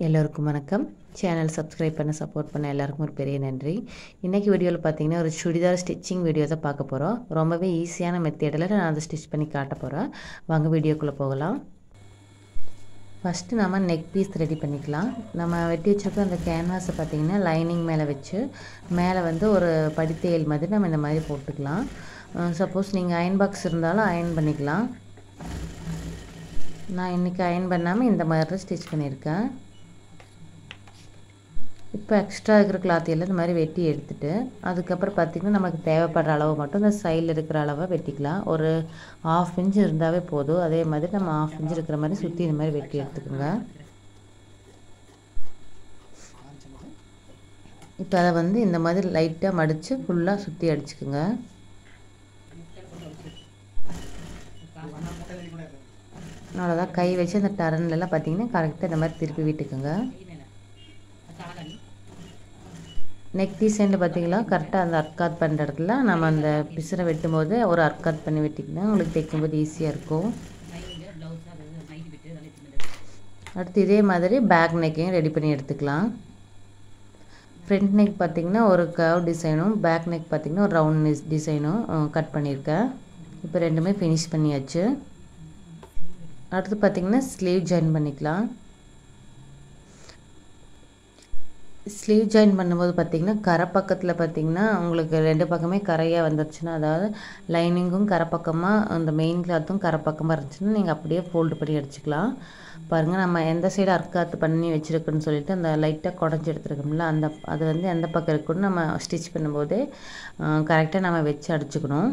எல்லோருக்கும் வணக்கம் channel subscribe பண்ண சப்போர்ட் பண்ண எல்லாருக்கும் ஒரு பெரிய நன்றி இன்றைக்கி வீடியோவில் பார்த்தீங்கன்னா ஒரு சுடிதார் ஸ்டிச்சிங் வீடியோ தான் பார்க்க போகிறோம் ரொம்பவே ஈஸியான மெத்தேடில் நான் அதை ஸ்டிச் பண்ணி காட்ட போகிறேன் வாங்க வீடியோக்குள்ளே போகலாம் ஃபஸ்ட்டு நம்ம நெக் பீஸ் ரெடி பண்ணிக்கலாம் நம்ம வெட்டி வச்சுருக்க அந்த கேன்வாஸை பார்த்திங்கன்னா லைனிங் மேலே வச்சு மேலே வந்து ஒரு படித்தையல் மாதிரி நம்ம இந்த மாதிரி போட்டுக்கலாம் சப்போஸ் நீங்கள் அயன் பாக்ஸ் இருந்தாலும் அயன் பண்ணிக்கலாம் நான் இன்றைக்கி அயன் பண்ணாமல் இந்த மாதிரி தான் ஸ்டிச் பண்ணியிருக்கேன் இப்போ எக்ஸ்ட்ரா இருக்கிற கிளாத் எல்லாம் இந்த மாதிரி வெட்டி எடுத்துகிட்டு அதுக்கப்புறம் பார்த்திங்கன்னா நமக்கு தேவைப்படுற அளவு மட்டும் இந்த சைடில் இருக்கிற அளவை வெட்டிக்கலாம் ஒரு ஆஃப் இன்ச் இருந்தாவே போதும் அதே மாதிரி நம்ம ஆஃப் இன்ச் இருக்கிற மாதிரி சுற்றி இந்த மாதிரி வெட்டி எடுத்துக்கோங்க இப்போ அதை வந்து இந்த மாதிரி லைட்டாக மடித்து ஃபுல்லாக சுற்றி அடிச்சுக்குங்க அவ்வளோதான் கை வச்சு அந்த டரன்லலாம் பார்த்தீங்கன்னா கரெக்டாக இந்த மாதிரி திருப்பி விட்டுக்குங்க நெக் டிசைனில் பார்த்தீங்களா கரெக்டாக அந்த அர்க்காத் பண்ணுற இடத்துல நம்ம அந்த பிசரை வெட்டும் போது ஒரு அர்க்காத் பண்ணி வெட்டிங்கன்னா உங்களுக்கு தைக்கும்போது ஈஸியாக இருக்கும் அடுத்து இதே மாதிரி பேக் நெக்கையும் ரெடி பண்ணி எடுத்துக்கலாம் ஃப்ரண்ட் நெக் பார்த்திங்கன்னா ஒரு கவ் டிசைனும் பேக் நெக் பார்த்திங்கன்னா ஒரு ரவுண்ட் டிசைனும் கட் பண்ணியிருக்கேன் இப்போ ரெண்டுமே ஃபினிஷ் பண்ணியாச்சு அடுத்து பார்த்திங்கன்னா ஸ்லீவ் ஜாயின் பண்ணிக்கலாம் ஸ்லீவ் ஜாயின் பண்ணும்போது பார்த்திங்கன்னா கரை பக்கத்தில் பார்த்திங்கன்னா உங்களுக்கு ரெண்டு பக்கமே கரையாக வந்துருச்சுன்னா அதாவது லைனிங்கும் கரை பக்கமாக அந்த மெயின் கிளாத்தும் கரை பக்கமாக இருந்துச்சுன்னா நீங்கள் அப்படியே ஃபோல்டு பண்ணி அடிச்சுக்கலாம் பாருங்கள் நம்ம எந்த சைடு அர்க்காத்து பண்ணி வச்சுருக்குன்னு சொல்லிட்டு அந்த லைட்டாக குடஞ்சி எடுத்துருக்கோம்ல அந்த அது வந்து எந்த பக்கம் இருக்குன்னு நம்ம ஸ்டிச் பண்ணும்போது கரெக்டாக நம்ம வச்சு அடிச்சுக்கணும்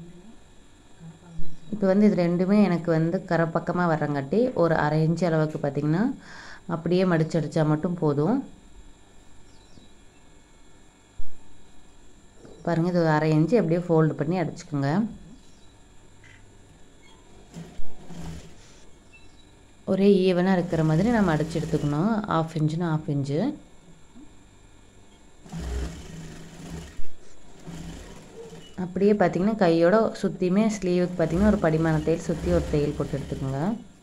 இப்போ வந்து இது ரெண்டுமே எனக்கு வந்து கரை பக்கமாக வரங்காட்டி ஒரு அரை இன்ச்சு அளவுக்கு பார்த்திங்கன்னா அப்படியே மடிச்சு அடித்தா மட்டும் போதும் பாருங்கள் இது ஒரு அரை இன்ச்சு அப்படியே ஃபோல்டு பண்ணி அடிச்சுக்கோங்க ஒரே ஈவனாக இருக்கிற மாதிரி நம்ம அடிச்சு எடுத்துக்கணும் ஆஃப் இன்ச்சுனா ஆஃப் இன்ச்சு அப்படியே பார்த்திங்கன்னா கையோட சுற்றியுமே ஸ்லீவுக்கு பார்த்திங்கன்னா ஒரு படிமான தையல் சுற்றி ஒரு தையல் போட்டு எடுத்துக்கோங்க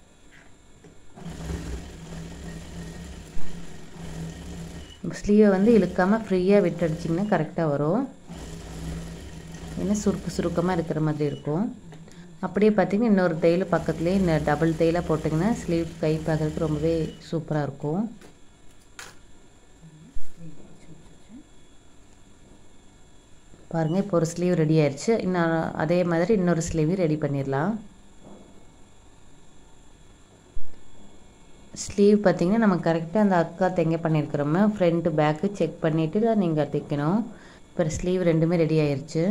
ஸ்லீவை வந்து இழுக்காமல் ஃப்ரீயாக விட்டு அடிச்சிங்கன்னா கரெக்டாக வரும் ஏன்னா சுருக்கு சுருக்கமாக இருக்கிற மாதிரி இருக்கும் அப்படியே பார்த்திங்கன்னா இன்னொரு தையல் பக்கத்துலேயே இந்த டபுள் தையலாக போட்டிங்கன்னா ஸ்லீவ் கை பார்க்குறதுக்கு ரொம்பவே சூப்பராக இருக்கும் பாருங்கள் இப்போ ஒரு ஸ்லீவ் ரெடி ஆயிடுச்சு இன்னும் அதே மாதிரி இன்னொரு ஸ்லீவையும் ரெடி பண்ணிடலாம் ஸ்லீவ் பார்த்திங்கன்னா நம்ம கரெக்டாக அந்த அக்கா தெங்க பண்ணியிருக்கிறோமோ ஃப்ரண்ட்டு பேக்கு செக் பண்ணிவிட்டு தான் நீங்கள் தைக்கணும் இப்போ ஸ்லீவ் ரெண்டுமே ரெடி ஆயிடுச்சு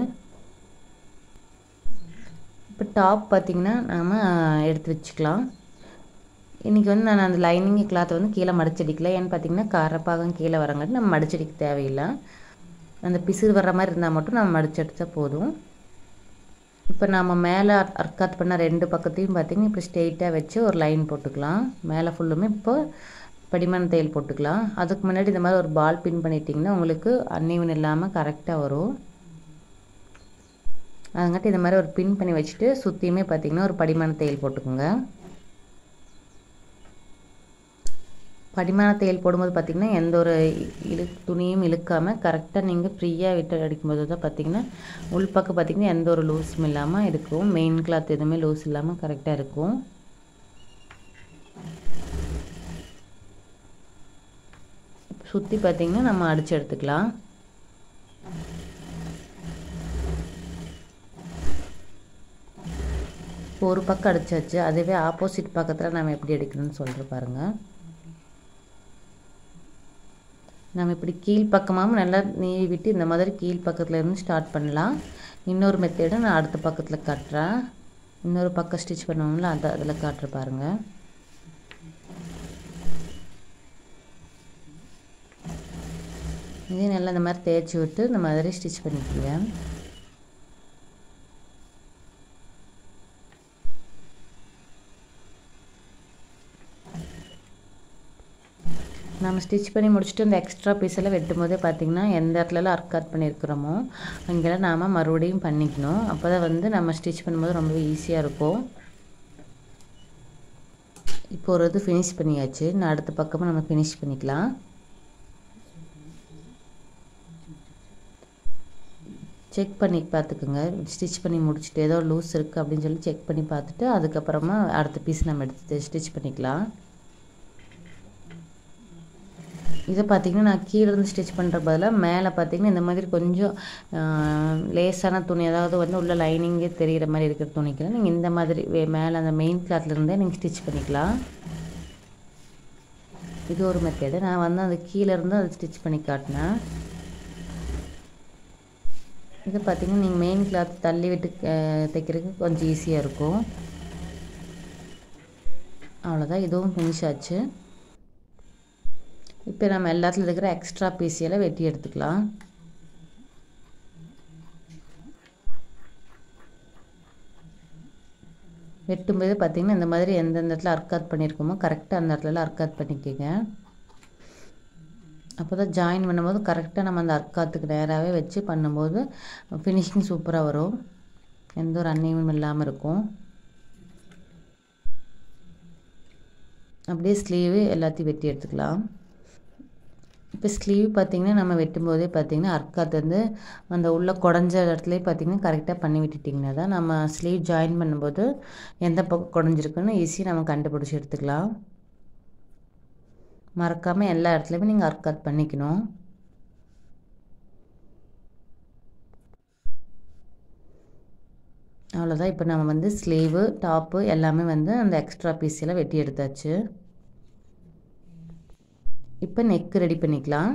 இப்போ டாப் பார்த்திங்கன்னா நம்ம எடுத்து வச்சுக்கலாம் இன்றைக்கி வந்து நான் அந்த லைனிங் கிளாத்தை வந்து கீழே மடிச்சடிக்கல ஏன்னு பார்த்தீங்கன்னா கரப்பாகம் கீழே வரங்காட்டி நம்ம மடிச்சடிக்க தேவையில்லை அந்த பிசுறு வர்ற மாதிரி இருந்தால் மட்டும் நம்ம மடிச்செடுத்தா போதும் இப்போ நம்ம மேலே அர்க்காத் பண்ண ரெண்டு பக்கத்தையும் பார்த்திங்கன்னா இப்போ ஸ்ட்ரெயிட்டாக வச்சு ஒரு லைன் போட்டுக்கலாம் மேலே ஃபுல்லுமே இப்போ படிமான தையல் போட்டுக்கலாம் அதுக்கு முன்னாடி இந்த மாதிரி ஒரு பால் பின் பண்ணிட்டிங்கன்னா உங்களுக்கு அன்னிவன் இல்லாமல் கரெக்டாக வரும் அதுங்காட்டி இந்த மாதிரி ஒரு பின் பண்ணி வச்சுட்டு சுற்றியுமே பார்த்திங்கன்னா ஒரு படிமான தையல் போட்டுக்கோங்க படிமான தையல் போடும்போது பார்த்திங்கன்னா எந்த ஒரு இழு துணியும் இழுக்காமல் கரெக்டாக நீங்கள் ஃப்ரீயாக விட்டு அடிக்கும்போது தான் பார்த்திங்கன்னா உள்பக்கம் பார்த்திங்கன்னா எந்த ஒரு லூஸும் இல்லாமல் இருக்கும் மெயின் கிளாத் எதுவுமே லூஸ் இல்லாமல் கரெக்டாக இருக்கும் சுற்றி பார்த்திங்கன்னா நம்ம அடித்து எடுத்துக்கலாம் ஒரு பக்கம் அடித்தாச்சு அதுவே ஆப்போசிட் பக்கத்தில் நம்ம எப்படி அடிக்கணும்னு சொல்கிற பாருங்கள் நம்ம இப்படி கீழ் பக்கமாகவும் நல்லா நீவி விட்டு இந்த மாதிரி கீழ் பக்கத்தில் இருந்து ஸ்டார்ட் பண்ணலாம் இன்னொரு மெத்தேடு நான் அடுத்த பக்கத்தில் காட்டுறேன் இன்னொரு பக்கம் ஸ்டிச் பண்ணுவோம்ல அதை அதில் காட்டுற பாருங்கள் இதே நல்லா இந்த மாதிரி தேய்ச்சி விட்டு இந்த மாதிரி ஸ்டிச் பண்ணிக்கோங்க நம்ம ஸ்டிச் பண்ணி முடிச்சுட்டு இந்த எக்ஸ்ட்ரா பீஸெல்லாம் வெட்டும் போதே பார்த்திங்கன்னா எந்த இடத்துலலாம் அர்க்காட் பண்ணியிருக்கிறோமோ அங்கெல்லாம் நாம் மறுபடியும் பண்ணிக்கணும் அப்போ தான் வந்து நம்ம ஸ்டிச் பண்ணும்போது ரொம்ப ஈஸியாக இருக்கும் இப்போ ஒரு இது ஃபினிஷ் பண்ணியாச்சு நான் அடுத்த பக்கமாக நம்ம ஃபினிஷ் பண்ணிக்கலாம் செக் பண்ணி பார்த்துக்குங்க ஸ்டிச் பண்ணி முடிச்சுட்டு ஏதோ லூஸ் இருக்குது அப்படின்னு சொல்லி செக் பண்ணி பார்த்துட்டு அதுக்கப்புறமா அடுத்த பீஸ் நம்ம எடுத்து ஸ்டிச் பண்ணிக்கலாம் இதை பார்த்திங்கன்னா நான் கீழே இருந்து ஸ்டிச் பண்ணுற பதிலாக மேலே பார்த்திங்கன்னா இந்த மாதிரி கொஞ்சம் லேஸான துணி அதாவது வந்து உள்ள லைனிங்கே தெரிகிற மாதிரி இருக்கிற துணிக்கெல்லாம் நீங்கள் இந்த மாதிரி மேலே அந்த மெயின் கிளாத்லேருந்தே நீங்கள் ஸ்டிச் பண்ணிக்கலாம் இது ஒரு மெத்தேடு நான் வந்து அந்த கீழே இருந்து அதை ஸ்டிச் பண்ணி காட்டினேன் இது பார்த்திங்கன்னா நீங்கள் மெயின் கிளாத் தள்ளி விட்டு தைக்கிறதுக்கு கொஞ்சம் ஈஸியாக இருக்கும் அவ்வளோதான் இதுவும் ஃபினிஷ் ஆச்சு இப்போ நம்ம எல்லாத்துலையும் இருக்கிற எக்ஸ்ட்ரா பீஸியெல்லாம் வெட்டி எடுத்துக்கலாம் வெட்டும்போது பார்த்திங்கன்னா இந்த மாதிரி எந்தெந்த இடத்துல அர்க்காத் பண்ணியிருக்கோமோ கரெக்டாக அந்த இடத்துல அர்க்காத் பண்ணிக்கோங்க அப்போ தான் ஜாயின் பண்ணும்போது கரெக்டாக நம்ம அந்த அர்க்காத்துக்கு நேராகவே வச்சு பண்ணும்போது ஃபினிஷிங் சூப்பராக வரும் எந்த ஒரு அன்னையும் இல்லாமல் இருக்கும் அப்படியே ஸ்லீவு எல்லாத்தையும் வெட்டி எடுத்துக்கலாம் இப்போ ஸ்லீவ் பார்த்திங்கன்னா நம்ம வெட்டும்போதே பார்த்திங்கன்னா அர்க்காத் வந்து அந்த உள்ள குடஞ்ச இடத்துலேயே பார்த்திங்கன்னா கரெக்டாக பண்ணி விட்டுட்டிங்கன்னா தான் நம்ம ஸ்லீவ் ஜாயின் பண்ணும்போது எந்த பக்கம் குடஞ்சிருக்குன்னு ஈஸியாக நம்ம கண்டுபிடிச்சி எடுத்துக்கலாம் மறக்காமல் எல்லா இடத்துலையுமே நீங்கள் அர்க்காத் பண்ணிக்கணும் அவ்வளோதான் இப்போ நம்ம வந்து ஸ்லீவு டாப்பு எல்லாமே வந்து அந்த எக்ஸ்ட்ரா பீஸ் எல்லாம் வெட்டி எடுத்தாச்சு இப்போ நெக்கு ரெடி பண்ணிக்கலாம்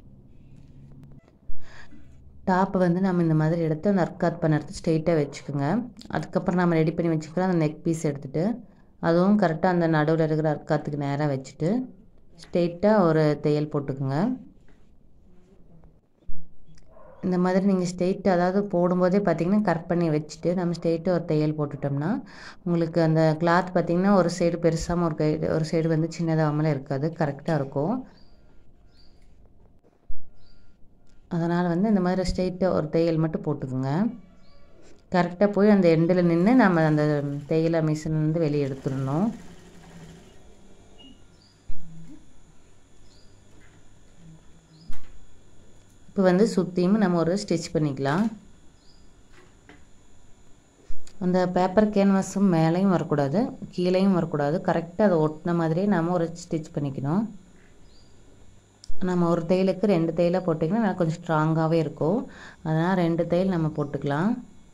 டாப்பை வந்து நம்ம இந்த மாதிரி எடுத்து அந்த அர்க்காத் பண்ண எடுத்து ஸ்ட்ரெயிட்டாக வச்சுக்கோங்க அதுக்கப்புறம் நம்ம ரெடி பண்ணி வச்சுக்கலாம் அந்த நெக் பீஸ் எடுத்துகிட்டு அதுவும் கரெக்டாக அந்த நடுவில் இருக்கிற அர்க்காத்துக்கு நேராக வச்சுட்டு ஸ்ட்ரெயிட்டாக ஒரு தையல் போட்டுக்குங்க இந்த மாதிரி நீங்கள் ஸ்ட்ரெயிட் அதாவது போடும்போதே பார்த்தீங்கன்னா கட் பண்ணி வச்சுட்டு நம்ம ஸ்ட்ரெயிட்டாக ஒரு தையல் போட்டுட்டோம்னா உங்களுக்கு அந்த கிளாத் பார்த்திங்கன்னா ஒரு சைடு பெருசாமல் ஒரு கை ஒரு சைடு வந்து சின்னதாகாமலாம் இருக்காது கரெக்டாக இருக்கும் அதனால் வந்து இந்த மாதிரி ஸ்ட்ரெயிட்டாக ஒரு தையல் மட்டும் போட்டுக்குங்க கரெக்டாக போய் அந்த எண்டில் நின்று நம்ம அந்த தையலை மிஷின்லேருந்து வெளியே எடுத்துடணும் இப்போ வந்து சுற்றியும் நம்ம ஒரு ஸ்டிச் பண்ணிக்கலாம் அந்த பேப்பர் கேன்வாஸும் மேலேயும் வரக்கூடாது கீழேயும் வரக்கூடாது கரெக்டாக அதை ஒட்டின மாதிரியே நம்ம ஒரு ஸ்டிச் பண்ணிக்கணும் நம்ம ஒரு தையலுக்கு ரெண்டு தையலாக போட்டிங்கன்னா நல்லா கொஞ்சம் ஸ்ட்ராங்காகவே இருக்கும் அதனால் ரெண்டு தையல் நம்ம போட்டுக்கலாம்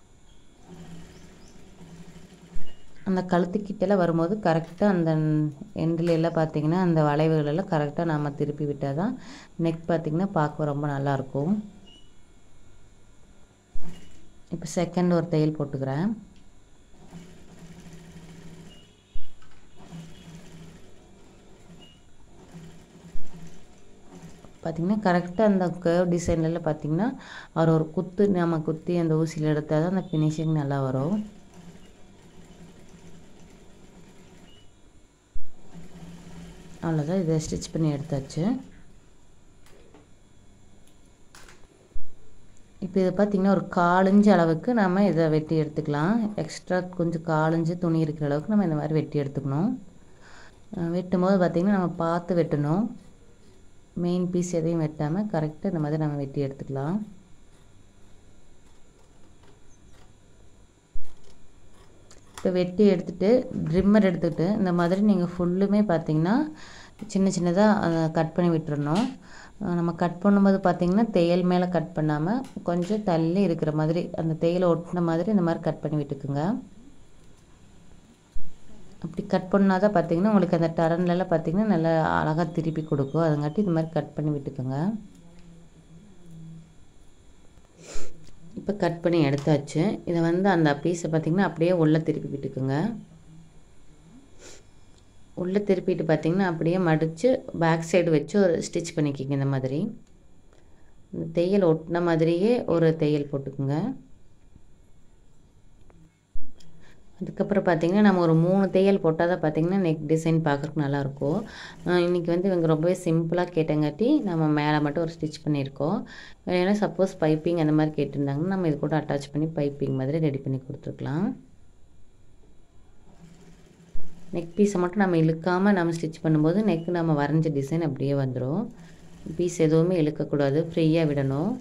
அந்த கழுத்துக்கிட்டலாம் வரும்போது கரெக்டாக அந்த எண்டில் எல்லாம் பார்த்திங்கன்னா அந்த வளைவுகளெல்லாம் கரெக்டாக நம்ம திருப்பி விட்டால் தான் நெக் பார்த்திங்கன்னா பார்க்க ரொம்ப நல்லாயிருக்கும் இப்போ செகண்ட் ஒரு தையல் போட்டுக்கிறேன் பார்த்திங்கன்னா கரெக்டாக அந்த கேர்வ் டிசைன்லலாம் பார்த்திங்கன்னா அவர் ஒரு குத்து நம்ம குத்தி அந்த ஊசியில் எடுத்தால் தான் அந்த ஃபினிஷிங் நல்லா வரும் அவ்வளோதான் இதை ஸ்டிச் பண்ணி எடுத்தாச்சு இப்போ இதை பார்த்திங்கன்னா ஒரு காலஞ்சு அளவுக்கு நம்ம இதை வெட்டி எடுத்துக்கலாம் எக்ஸ்ட்ரா கொஞ்சம் காலஞ்சு துணி இருக்கிற அளவுக்கு நம்ம இந்த மாதிரி வெட்டி எடுத்துக்கணும் வெட்டும் போது பார்த்திங்கன்னா நம்ம பார்த்து வெட்டணும் மெயின் பீஸ் எதையும் வெட்டாமல் கரெக்டாக இந்த மாதிரி நம்ம வெட்டி எடுத்துக்கலாம் இப்போ வெட்டி எடுத்துகிட்டு ட்ரிம்மர் எடுத்துக்கிட்டு இந்த மாதிரி நீங்கள் ஃபுல்லுமே பார்த்தீங்கன்னா சின்ன சின்னதாக கட் பண்ணி விட்டுறணும் நம்ம கட் பண்ணும்போது பார்த்திங்கன்னா தையல் மேலே கட் பண்ணாமல் கொஞ்சம் தள்ளி இருக்கிற மாதிரி அந்த தையலை ஒட்டின மாதிரி இந்த மாதிரி கட் பண்ணி விட்டுக்குங்க அப்படி கட் பண்ணால் தான் பார்த்திங்கன்னா உங்களுக்கு அந்த டரன்லலாம் பார்த்திங்கன்னா நல்லா அழகாக திருப்பி கொடுக்கும் அதுங்காட்டி இந்த மாதிரி கட் பண்ணி விட்டுக்குங்க இப்போ கட் பண்ணி எடுத்தாச்சு இதை வந்து அந்த பீஸை பார்த்திங்கன்னா அப்படியே உள்ளே திருப்பி விட்டுக்குங்க உள்ளே திருப்பிட்டு பார்த்திங்கன்னா அப்படியே மடித்து பேக் சைடு வச்சு ஒரு ஸ்டிச் பண்ணிக்கிங்க இந்த மாதிரி இந்த தையல் ஒட்டின மாதிரியே ஒரு தையல் போட்டுக்குங்க அதுக்கப்புறம் பார்த்திங்கன்னா நம்ம ஒரு மூணு தையல் போட்டால் தான் பார்த்திங்கன்னா நெக் டிசைன் பார்க்குறக்கு நல்லாயிருக்கும் இன்றைக்கி வந்து இவங்க ரொம்பவே சிம்பிளாக கேட்டங்காட்டி நம்ம மேலே மட்டும் ஒரு ஸ்டிச் பண்ணியிருக்கோம் ஏன்னா சப்போஸ் பைப்பிங் அந்த மாதிரி கேட்டிருந்தாங்கன்னா நம்ம இது கூட அட்டாச் பண்ணி பைப்பிங் மாதிரி ரெடி பண்ணி கொடுத்துருக்கலாம் நெக் பீஸை மட்டும் நம்ம இழுக்காமல் நம்ம ஸ்டிச் பண்ணும்போது நெக் நம்ம வரைஞ்ச டிசைன் அப்படியே வந்துடும் பீஸ் எதுவுமே இழுக்கக்கூடாது ஃப்ரீயாக விடணும்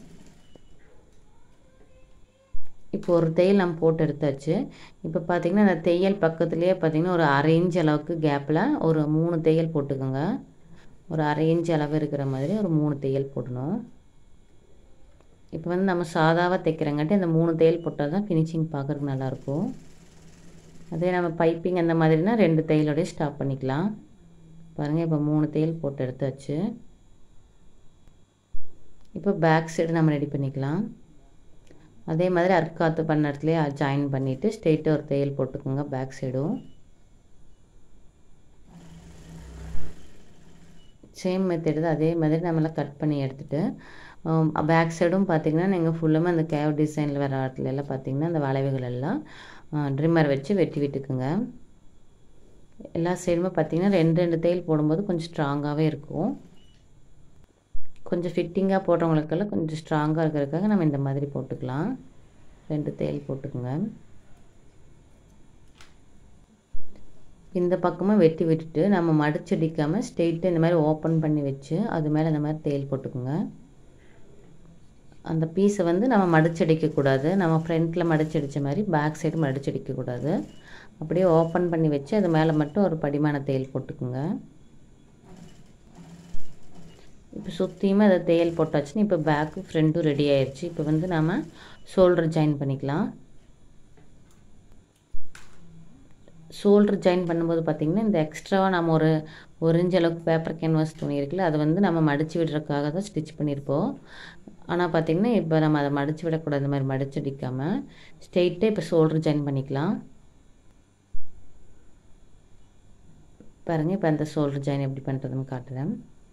இப்போ ஒரு தையல் நம்ம போட்டு எடுத்தாச்சு இப்போ பார்த்திங்கன்னா அந்த தையல் பக்கத்துலேயே பார்த்திங்கன்னா ஒரு அரை இன்ச் அளவுக்கு கேப்பில் ஒரு மூணு தையல் போட்டுக்கோங்க ஒரு அரை இன்ச் அளவு இருக்கிற மாதிரி ஒரு மூணு தையல் போடணும் இப்போ வந்து நம்ம சாதாவாக தைக்கிறங்காட்டி அந்த மூணு தையல் போட்டால் தான் ஃபினிஷிங் பார்க்குறதுக்கு நல்லாயிருக்கும் அதே நம்ம பைப்பிங் அந்த மாதிரினா ரெண்டு தையலோடய ஸ்டாப் பண்ணிக்கலாம் பாருங்கள் இப்போ மூணு தையல் போட்டு எடுத்தாச்சு இப்போ பேக் சைடு நம்ம ரெடி பண்ணிக்கலாம் அதே மாதிரி அர்க்காத்து பண்ண இடத்துலேயே ஜாயின் பண்ணிவிட்டு ஸ்ட்ரெயிட்டாக ஒரு தையல் போட்டுக்கோங்க பேக் சைடும் சேம் மெத்தடு தான் அதே மாதிரி நம்மளாம் கட் பண்ணி எடுத்துகிட்டு பேக் சைடும் பார்த்திங்கன்னா நீங்கள் ஃபுல்லாமே அந்த கேவ் டிசைனில் வர இடத்துல எல்லாம் பார்த்திங்கன்னா அந்த வளைவுகள் எல்லாம் ட்ரிம்மர் வச்சு வெட்டி விட்டுக்குங்க எல்லா சைடுமே பார்த்திங்கன்னா ரெண்டு ரெண்டு தையல் போடும்போது கொஞ்சம் ஸ்ட்ராங்காகவே இருக்கும் கொஞ்சம் ஃபிட்டிங்காக போடுறவங்களுக்கெல்லாம் கொஞ்சம் ஸ்ட்ராங்காக இருக்கிறதுக்காக நம்ம இந்த மாதிரி போட்டுக்கலாம் ரெண்டு தையல் போட்டுக்கோங்க இந்த பக்கமாக வெட்டி விட்டுட்டு நம்ம மடிச்சடிக்காமல் ஸ்ட்ரெயிட்டாக இந்த மாதிரி ஓப்பன் பண்ணி வச்சு அது மேலே இந்த மாதிரி தையல் போட்டுக்கோங்க அந்த பீஸை வந்து நம்ம மடிச்சடிக்கக்கூடாது நம்ம ஃப்ரண்ட்டில் மடிச்சடித்த மாதிரி பேக் சைடு மடிச்சடிக்கக்கூடாது அப்படியே ஓப்பன் பண்ணி வச்சு அது மேலே மட்டும் ஒரு படிமான தையல் போட்டுக்குங்க இப்போ சுற்றியுமே அதை தையல் போட்டாச்சுன்னு இப்போ பேக்கு ஃப்ரண்ட்டும் ரெடி ஆயிடுச்சு இப்போ வந்து நம்ம ஷோல்டர் ஜாயின் பண்ணிக்கலாம் ஷோல்டர் ஜாயின் பண்ணும்போது பார்த்திங்கன்னா இந்த எக்ஸ்ட்ராவாக நம்ம ஒரு ஒரு இன்ச் அளவுக்கு பேப்பர் கேன்வாஸ் துணி இருக்குல்ல அதை வந்து நம்ம மடித்து விடுறதுக்காக தான் ஸ்டிச் பண்ணியிருப்போம் ஆனால் பார்த்திங்கன்னா இப்போ நம்ம அதை மடித்து விடக்கூடாது இந்த மாதிரி மடிச்சு அடிக்காமல் ஸ்ட்ரெயிட்டாக இப்போ ஷோல்டர் ஜாயின் பண்ணிக்கலாம் பாருங்கள் இப்போ அந்த ஷோல்டர் ஜாயின் எப்படி பண்ணுறதுன்னு காட்டுறேன்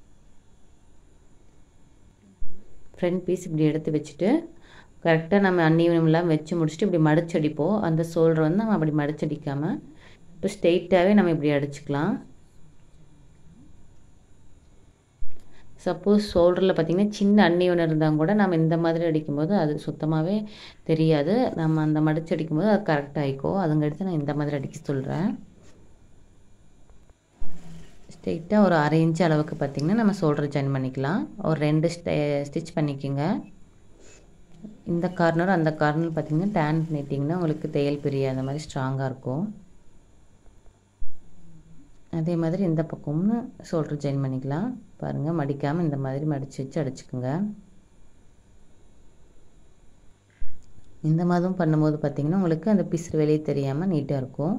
ஃப்ரண்ட் பீஸ் இப்படி எடுத்து வச்சுட்டு கரெக்டாக நம்ம அந்நியமெல்லாம் வச்சு முடிச்சுட்டு இப்படி மடிச்சடிப்போம் அந்த ஷோல்டர் வந்து நம்ம அப்படி மடிச்சடிக்காமல் இப்போ ஸ்ட்ரெயிட்டாகவே நம்ம இப்படி அடிச்சுக்கலாம் சப்போஸ் ஷோல்டரில் பார்த்திங்கன்னா சின்ன அன்னியவன் இருந்தால் கூட நம்ம இந்த மாதிரி அடிக்கும்போது அது சுத்தமாகவே தெரியாது நம்ம அந்த மடிச்சு அடிக்கும்போது அது கரெக்டாக ஆகிக்கும் அதுங்கடுத்து நான் இந்த மாதிரி அடிக்க சொல்கிறேன் ஸ்ட்ரெயிட்டாக ஒரு அரை இன்ச் அளவுக்கு பார்த்திங்கன்னா நம்ம ஷோல்டர் ஜாயின் பண்ணிக்கலாம் ஒரு ரெண்டு ஸ்டிச் பண்ணிக்கோங்க இந்த கார்னர் அந்த கார்னர் பார்த்திங்கன்னா டேன் பண்ணிட்டிங்கன்னா உங்களுக்கு தையல் பிரிய அந்த மாதிரி ஸ்ட்ராங்காக இருக்கும் அதே மாதிரி இந்த பக்கமும் ஷோல்டர் ஜாயின் பண்ணிக்கலாம் பாருங்கள் மடிக்காமல் இந்த மாதிரி மடித்து வச்சு அடிச்சுக்குங்க இந்த மாதிரியும் பண்ணும்போது பார்த்திங்கன்னா உங்களுக்கு அந்த பிசுறு வெளியே தெரியாமல் நீட்டாக இருக்கும்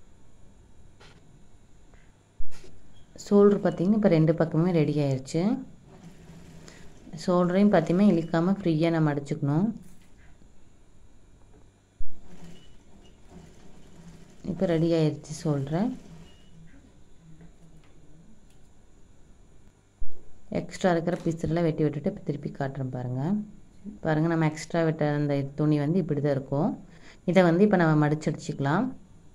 ஷோல்டர் பார்த்திங்கன்னா இப்போ ரெண்டு பக்கமுமே ரெடி ஆயிடுச்சு ஷோல்டரையும் பார்த்திங்கன்னா இழுக்காமல் ஃப்ரீயாக நம்ம அடிச்சுக்கணும் இப்போ ரெடி ஆயிடுச்சு ஷோல்டரை எக்ஸ்ட்ரா இருக்கிற பீஸெல்லாம் வெட்டி விட்டுட்டு இப்போ திருப்பி காட்டுறேன் பாருங்கள் பாருங்கள் நம்ம எக்ஸ்ட்ரா விட்ட அந்த துணி வந்து இப்படி தான் இருக்கும் இதை வந்து இப்போ நம்ம மடிச்சடிச்சிக்கலாம்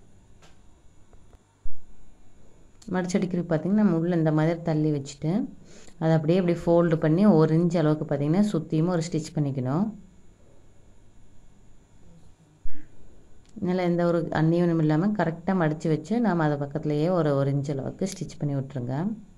மடிச்சடிக்கிறதுக்கு பார்த்திங்கன்னா நம்ம உள்ளே இந்த மாதிரி தள்ளி வச்சுட்டு அதை அப்படியே இப்படி ஃபோல்டு பண்ணி ஒரு இன்ச் அளவுக்கு பார்த்திங்கன்னா சுற்றியுமே ஒரு ஸ்டிச் பண்ணிக்கணும் இதனால் எந்த ஒரு அந்நியனும் இல்லாமல் கரெக்டாக மடித்து வச்சு நாம் அதை பக்கத்துலேயே ஒரு ஒரு இன்ச் அளவுக்கு ஸ்டிச் பண்ணி விட்ருங்க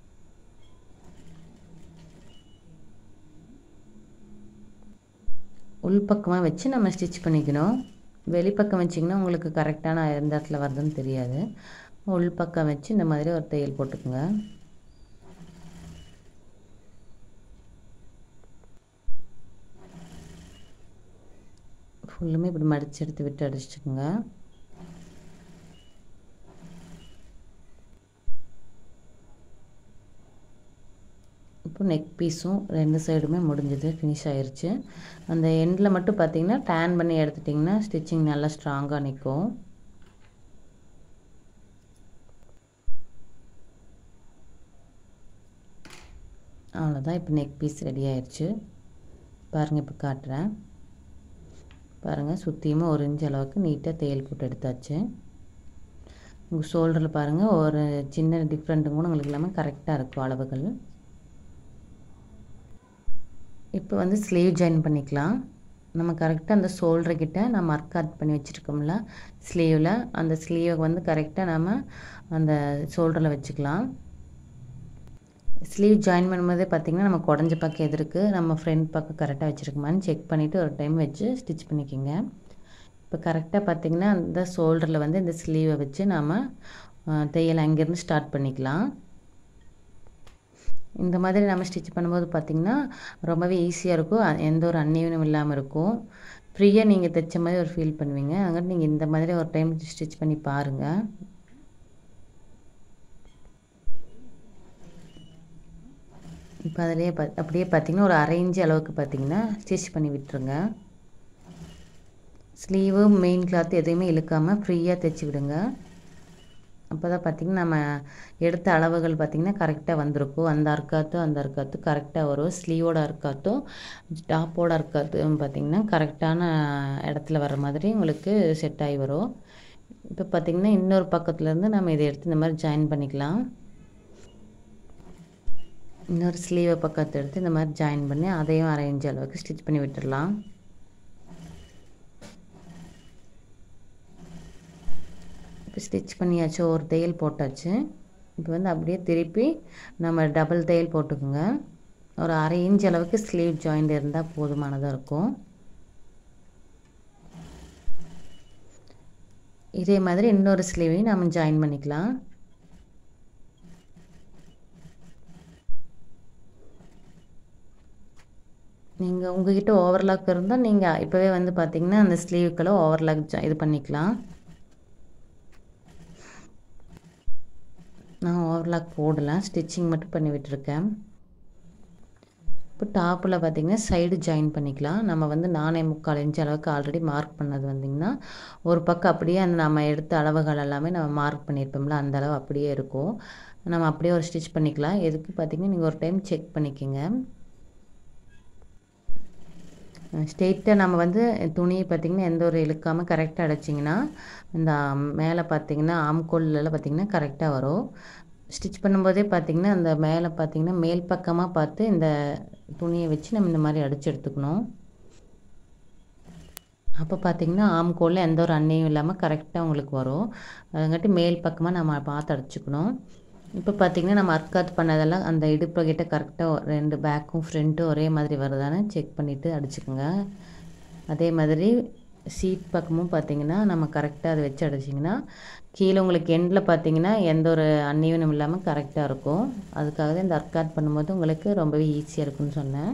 உள்பக்கமாக வச்சு நம்ம ஸ்டிச் பண்ணிக்கணும் வெளிப்பக்கம் வச்சிங்கன்னா உங்களுக்கு கரெக்டான எந்த இடத்துல வருதுன்னு தெரியாது உள்பக்கம் வச்சு இந்த மாதிரி ஒரு தையல் போட்டுக்கோங்க ஃபுல்லுமே இப்படி மடித்து எடுத்து விட்டு அடிச்சுக்கோங்க இப்போ நெக் பீஸும் ரெண்டு சைடுமே முடிஞ்சது ஃபினிஷ் ஆயிடுச்சு அந்த எண்டில் மட்டும் பார்த்தீங்கன்னா டேன் பண்ணி எடுத்துட்டிங்கன்னா ஸ்டிச்சிங் நல்லா ஸ்ட்ராங்காக நிற்கும் அவ்வளோதான் இப்போ நெக் பீஸ் ரெடி ஆயிடுச்சு பாருங்கள் இப்போ காட்டுறேன் பாருங்கள் சுற்றியுமே ஒரு இன்ச் அளவுக்கு நீட்டாக தையல் போட்டு எடுத்தாச்சு உங்கள் ஷோல்டரில் பாருங்கள் ஒரு சின்ன டிஃப்ரெண்ட்டும் கூட உங்களுக்கு எல்லாமே கரெக்டாக இருக்கும் அளவுகள் இப்போ வந்து ஸ்லீவ் ஜாயின் பண்ணிக்கலாம் நம்ம கரெக்டாக அந்த ஷோல்டர்கிட்ட நம்ம மார்க் கட் பண்ணி வச்சுருக்கோம்ல ஸ்லீவில் அந்த ஸ்லீவை வந்து கரெக்டாக நம்ம அந்த ஷோல்டரில் வச்சுக்கலாம் ஸ்லீவ் ஜாயின் பண்ணும்போதே பார்த்திங்கன்னா நம்ம குடஞ்ச பக்கம் எது இருக்குது நம்ம ஃப்ரண்ட் பக்கம் கரெக்டாக வச்சுருக்குமான்னு செக் பண்ணிவிட்டு ஒரு டைம் வச்சு ஸ்டிச் பண்ணிக்கோங்க இப்போ கரெக்டாக பார்த்திங்கன்னா அந்த ஷோல்டரில் வந்து இந்த ஸ்லீவை வச்சு நாம் தையல் அங்கேருந்து ஸ்டார்ட் பண்ணிக்கலாம் இந்த மாதிரி நம்ம ஸ்டிச் பண்ணும்போது பார்த்திங்கன்னா ரொம்பவே ஈஸியாக இருக்கும் எந்த ஒரு அந்நியனும் இல்லாமல் இருக்கும் ஃப்ரீயாக நீங்கள் தைச்ச மாதிரி ஒரு ஃபீல் பண்ணுவீங்க அதனால் நீங்கள் இந்த மாதிரி ஒரு டைம் ஸ்டிச் பண்ணி பாருங்கள் இப்போ அதிலே ப அப்படியே பார்த்திங்கன்னா ஒரு அரை இன்ச்சு அளவுக்கு பார்த்திங்கன்னா ஸ்டிச் பண்ணி விட்டுருங்க ஸ்லீவு மெயின் கிளாத் எதையுமே இழுக்காமல் ஃப்ரீயாக தைச்சி விடுங்க அப்போ தான் பார்த்திங்கன்னா நம்ம எடுத்த அளவுகள் பார்த்திங்கன்னா கரெக்டாக வந்திருக்கும் அந்த அர்க்காத்தும் அந்த அர்க்காத்தும் கரெக்டாக வரும் ஸ்லீவோட அர்க்காத்தும் டாப்போட அர்க்காத்தும் பார்த்திங்கன்னா கரெக்டான இடத்துல வர மாதிரி உங்களுக்கு செட் ஆகி வரும் இப்போ பார்த்திங்கன்னா இன்னொரு பக்கத்துலேருந்து நம்ம இதை எடுத்து இந்த மாதிரி ஜாயின் பண்ணிக்கலாம் இன்னொரு ஸ்லீவை பக்கத்தை எடுத்து இந்த மாதிரி ஜாயின் பண்ணி அதையும் அரை இன்ச் அளவுக்கு ஸ்டிச் பண்ணி விட்டுடலாம் இப்போ ஸ்டிச் பண்ணியாச்சு ஒரு தையல் போட்டாச்சு இப்போ வந்து அப்படியே திருப்பி நம்ம டபுள் தையல் போட்டுக்கோங்க ஒரு அரை இன்ச் அளவுக்கு ஸ்லீவ் ஜாயிண்ட் இருந்தால் போதுமானதாக இருக்கும் இதே மாதிரி இன்னொரு ஸ்லீவையும் நம்ம ஜாயின் பண்ணிக்கலாம் நீங்கள் உங்ககிட்ட ஓவர்லாக் இருந்தால் நீங்கள் இப்போவே வந்து பார்த்தீங்கன்னா அந்த ஸ்லீவுக்கெல்லாம் ஓவர்லாக் இது பண்ணிக்கலாம் நான் ஓவர்லாக் போடலை ஸ்டிச்சிங் மட்டும் பண்ணி விட்டுருக்கேன் இப்போ டாப்பில் பார்த்திங்கன்னா சைடு ஜாயின் பண்ணிக்கலாம் நம்ம வந்து நானே முக்கால் இன்ச் அளவுக்கு ஆல்ரெடி மார்க் பண்ணது வந்திங்கன்னா ஒரு பக்கம் அப்படியே அந்த நம்ம எடுத்த அளவுகள் எல்லாமே நம்ம மார்க் பண்ணியிருப்போம்ல அந்த அளவு அப்படியே இருக்கும் நம்ம அப்படியே ஒரு ஸ்டிச் பண்ணிக்கலாம் எதுக்கு பார்த்திங்கன்னா நீங்கள் ஒரு டைம் செக் பண்ணிக்கோங்க ஸ்ட்ரெயிட்டாக நம்ம வந்து துணியை பார்த்திங்கன்னா எந்த ஒரு இழுக்காமல் கரெக்டாக அடைச்சிங்கன்னா இந்த மேலே பார்த்திங்கன்னா ஆம்கோல்லாம் பார்த்திங்கன்னா கரெக்டாக வரும் ஸ்டிச் பண்ணும்போதே பார்த்திங்கன்னா அந்த மேலே பார்த்திங்கன்னா மேல் பக்கமாக பார்த்து இந்த துணியை வச்சு நம்ம இந்த மாதிரி அடித்து எடுத்துக்கணும் அப்போ பார்த்திங்கன்னா ஆம்கோலில் எந்த ஒரு அன்னையும் இல்லாமல் கரெக்டாக உங்களுக்கு வரும் அதுங்காட்டி மேல் பக்கமாக நம்ம பார்த்து அடிச்சுக்கணும் இப்போ பார்த்திங்கன்னா நம்ம அர்க்காத் பண்ணதெல்லாம் அந்த இடுப்பு கிட்ட கரெக்டாக ரெண்டு பேக்கும் ஃப்ரண்ட்டும் ஒரே மாதிரி வருதான்னு செக் பண்ணிவிட்டு அடிச்சுக்கோங்க அதே மாதிரி சீட் பக்கமும் பார்த்திங்கன்னா நம்ம கரெக்டாக அதை வச்சு அடிச்சிங்கன்னா கீழே உங்களுக்கு எண்டில் பார்த்தீங்கன்னா எந்த ஒரு அந்நியவனும் இல்லாமல் கரெக்டாக இருக்கும் அதுக்காக தான் இந்த அர்க்காட் பண்ணும்போது உங்களுக்கு ரொம்பவே ஈஸியாக இருக்குன்னு சொன்னேன்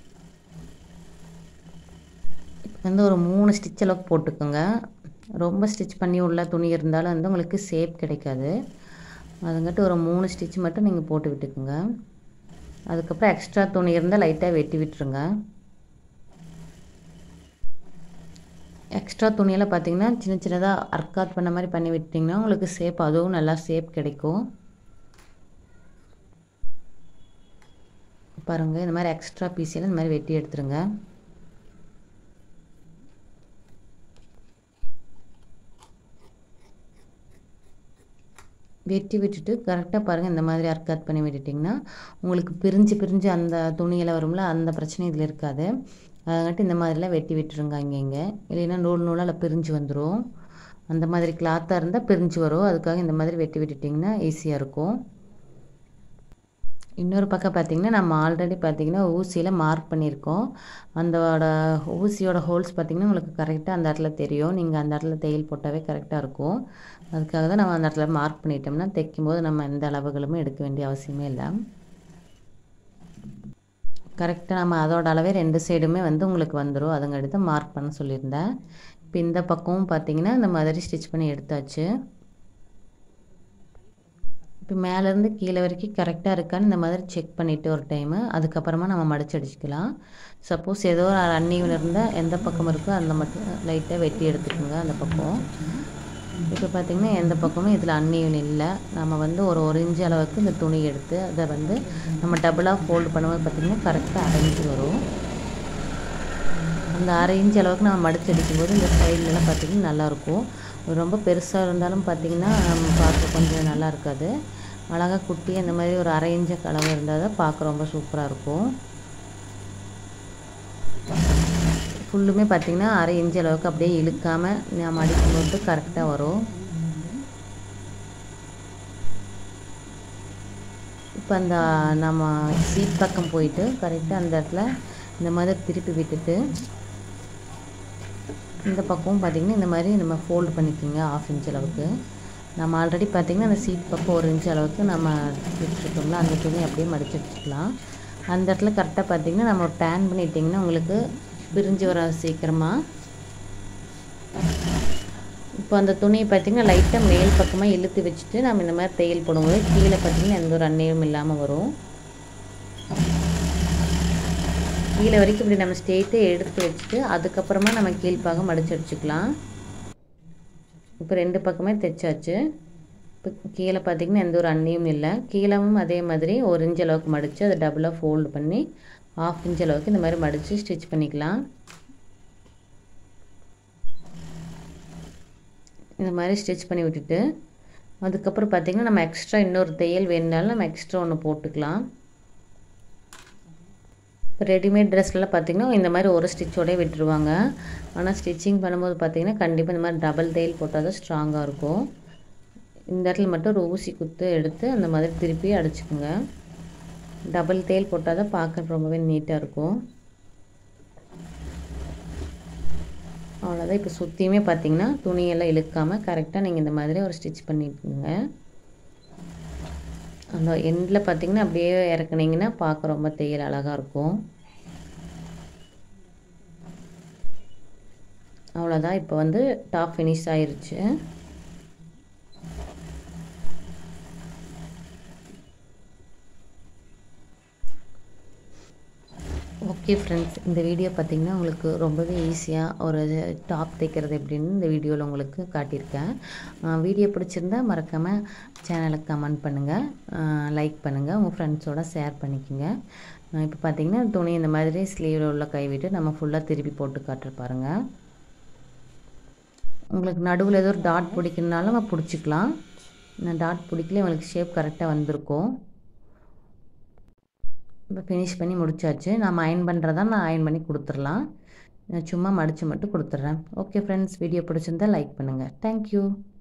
இப்போ வந்து ஒரு மூணு ஸ்டிச் அளவுக்கு போட்டுக்கோங்க ரொம்ப ஸ்டிச் பண்ணி உள்ள துணி இருந்தாலும் வந்து உங்களுக்கு ஷேப் கிடைக்காது அதுங்கிட்ட ஒரு மூணு ஸ்டிச் மட்டும் நீங்கள் போட்டு விட்டுக்குங்க அதுக்கப்புறம் எக்ஸ்ட்ரா துணி இருந்தால் லைட்டாக வெட்டி விட்டுருங்க எக்ஸ்ட்ரா துணியெல்லாம் பார்த்தீங்கன்னா சின்ன சின்னதாக அர்க்காத் பண்ண மாதிரி பண்ணி விட்டிங்கன்னா உங்களுக்கு ஷேப் அதுவும் நல்லா ஷேப் கிடைக்கும் பாருங்கள் இந்த மாதிரி எக்ஸ்ட்ரா பீஸெல்லாம் இந்த மாதிரி வெட்டி எடுத்துருங்க வெட்டி விட்டுட்டு கரெக்டாக பாருங்கள் இந்த மாதிரி அர்க்காத் பண்ணி விட்டுட்டிங்கன்னா உங்களுக்கு பிரிஞ்சு பிரிஞ்சு அந்த துணியெல்லாம் வரும்ல அந்த பிரச்சனை இதில் இருக்காது அதங்காட்டி இந்த மாதிரிலாம் வெட்டி விட்டுருங்க அங்கே இங்கே இல்லைன்னா நூல் நூலால் பிரிஞ்சு வந்துடும் அந்த மாதிரி கிளாத்தாக இருந்தால் பிரிஞ்சு வரும் அதுக்காக இந்த மாதிரி வெட்டி விட்டுட்டிங்கன்னா ஈஸியாக இருக்கும் இன்னொரு பக்கம் பார்த்திங்கன்னா நம்ம ஆல்ரெடி பார்த்திங்கன்னா ஊசியில் மார்க் பண்ணியிருக்கோம் அந்தோட ஊசியோட ஹோல்ஸ் பார்த்திங்கன்னா உங்களுக்கு கரெக்டாக அந்த இடத்துல தெரியும் நீங்கள் அந்த இடத்துல தையல் போட்டாவே கரெக்டாக இருக்கும் அதுக்காக தான் நம்ம அந்த இடத்துல மார்க் பண்ணிட்டோம்னா தைக்கும்போது நம்ம எந்த அளவுகளுமே எடுக்க வேண்டிய அவசியமே இல்லை கரெக்டாக நம்ம அதோட அளவே ரெண்டு சைடுமே வந்து உங்களுக்கு வந்துடும் அதுங்காட்டி தான் மார்க் பண்ண சொல்லியிருந்தேன் இப்போ இந்த பக்கமும் பார்த்திங்கன்னா இந்த மாதிரி ஸ்டிச் பண்ணி எடுத்தாச்சு இப்போ மேலேருந்து கீழே வரைக்கும் கரெக்டாக இருக்கான்னு இந்த மாதிரி செக் பண்ணிவிட்டு ஒரு டைமு அதுக்கப்புறமா நம்ம மடிச்சு அடிச்சுக்கலாம் சப்போஸ் ஏதோ ஒரு அன்னிவன் இருந்தால் எந்த பக்கம் இருக்கோ அந்த மட்டும் லைட்டாக வெட்டி எடுத்துக்கோங்க அந்த பக்கம் இப்போ பார்த்திங்கன்னா எந்த பக்கமும் இதில் அன்னிவன் இல்லை நம்ம வந்து ஒரு ஒரு இன்ச்சு அளவுக்கு இந்த துணி எடுத்து அதை வந்து நம்ம டபுளாக ஃபோல்டு பண்ணும்போது பார்த்திங்கன்னா கரெக்டாக அரைஞ்சு வரும் அந்த அரை இன்ச் அளவுக்கு நம்ம மடிச்சு அடிக்கும்போது இந்த சைட்லலாம் பார்த்திங்கன்னா நல்லாயிருக்கும் ரொம்ப பெருசாக இருந்தாலும் பார்த்திங்கன்னா நம்ம பார்க்க கொஞ்சம் நல்லா இருக்காது அழகாக குட்டி அந்த மாதிரி ஒரு அரை இன்ச்சு அளவு இருந்தால் தான் பார்க்க ரொம்ப சூப்பராக இருக்கும் ஃபுல்லுமே பார்த்திங்கன்னா அரை இன்ச் அளவுக்கு அப்படியே இழுக்காமல் நம்ம அடிக்கும்போது கரெக்டாக வரும் இப்போ அந்த நம்ம சீட் பக்கம் போயிட்டு கரெக்டாக அந்த இடத்துல இந்த மாதிரி திருப்பி விட்டுட்டு இந்த பக்கமும் பார்த்திங்கன்னா இந்த மாதிரி நம்ம ஃபோல்டு பண்ணிக்கோங்க ஆஃப் இன்ச் அளவுக்கு நம்ம ஆல்ரெடி பார்த்திங்கன்னா அந்த சீட் பக்கம் ஒரு இன்ச் அளவுக்கு நம்ம விட்டுருக்கோம்ல அந்த துணி அப்படியே மடிச்சு வச்சுக்கலாம் அந்த இடத்துல கரெக்டாக பார்த்திங்கன்னா நம்ம டேன் பண்ணிட்டிங்கன்னா உங்களுக்கு பிரிஞ்சு வர சீக்கிரமாக இப்போ அந்த துணியை பார்த்திங்கன்னா லைட்டாக மேல் பக்கமாக இழுத்து வச்சுட்டு நம்ம இந்த மாதிரி தையல் போடும்போது கீழே பார்த்திங்கன்னா எந்த ஒரு அந்நியம் இல்லாமல் வரும் கீழே வரைக்கும் இப்படி நம்ம ஸ்டேட்டை எடுத்து வச்சுட்டு அதுக்கப்புறமா நம்ம கீழ்ப்பாகம் மடிச்சு அடிச்சுக்கலாம் இப்போ ரெண்டு பக்கமே தைச்சாச்சு இப்போ கீழே பார்த்திங்கன்னா எந்த ஒரு அந்நியும் இல்லை கீழவும் அதே மாதிரி ஒரு இன்ச் அளவுக்கு மடித்து அதை டபுளாக ஃபோல்டு பண்ணி ஆஃப் இன்ச் அளவுக்கு இந்த மாதிரி மடித்து ஸ்டிச் பண்ணிக்கலாம் இந்த மாதிரி ஸ்டிச் பண்ணி விட்டுட்டு அதுக்கப்புறம் பார்த்திங்கன்னா நம்ம எக்ஸ்ட்ரா இன்னொரு தையல் வேணுனாலும் நம்ம எக்ஸ்ட்ரா ஒன்று போட்டுக்கலாம் இப்போ ரெடிமேட் ட்ரெஸ்லாம் பார்த்திங்கன்னா இந்த மாதிரி ஒரு ஸ்டிச்சோடய விட்டுருவாங்க ஆனால் ஸ்டிச்சிங் பண்ணும்போது பார்த்திங்கன்னா கண்டிப்பாக இந்த மாதிரி டபுள் தையல் போட்டால் தான் ஸ்ட்ராங்காக இருக்கும் இந்த இடத்துல மட்டும் ஒரு ஊசி குத்து எடுத்து அந்த மாதிரி திருப்பி அடிச்சுக்குங்க டபுள் தையல் போட்டால் தான் பார்க்க ரொம்பவே நீட்டாக இருக்கும் அவ்வளோதான் இப்போ சுற்றியுமே பார்த்திங்கன்னா துணியெல்லாம் இழுக்காமல் கரெக்டாக நீங்கள் இந்த மாதிரி ஒரு ஸ்டிச் பண்ணிட்டுங்க அந்த எண்டில் பார்த்திங்கன்னா அப்படியே இறக்குனீங்கன்னா பார்க்க ரொம்ப தையல் அழகாக இருக்கும் அவ்வளோதான் இப்போ வந்து டாப் ஃபினிஷ் ஆயிருச்சு ஓகே ஃப்ரெண்ட்ஸ் இந்த வீடியோ பார்த்திங்கன்னா உங்களுக்கு ரொம்பவே ஈஸியாக ஒரு டாப் தைக்கிறது எப்படின்னு இந்த வீடியோவில் உங்களுக்கு காட்டியிருக்கேன் வீடியோ பிடிச்சிருந்தா மறக்காமல் சேனலுக்கு கமெண்ட் பண்ணுங்கள் லைக் பண்ணுங்கள் உங்கள் ஃப்ரெண்ட்ஸோட ஷேர் பண்ணிக்கோங்க இப்போ பார்த்திங்கன்னா துணி இந்த மாதிரி ஸ்லீவில் உள்ள கைவிட்டு நம்ம ஃபுல்லாக திருப்பி போட்டு காட்டுற பாருங்கள் உங்களுக்கு நடுவில் ஏதோ ஒரு டாட் பிடிக்கணுனாலும் நம்ம பிடிச்சிக்கலாம் நான் டாட் பிடிக்கல உங்களுக்கு ஷேப் கரெக்டாக வந்திருக்கும் இப்போ ஃபினிஷ் பண்ணி முடிச்சாச்சு நம்ம அயன் பண்ணுறதா நான் அயன் பண்ணி கொடுத்துடலாம் நான் சும்மா மடித்து மட்டும் கொடுத்துட்றேன் ஓகே ஃப்ரெண்ட்ஸ் வீடியோ பிடிச்சிருந்தா லைக் பண்ணுங்கள் தேங்க்யூ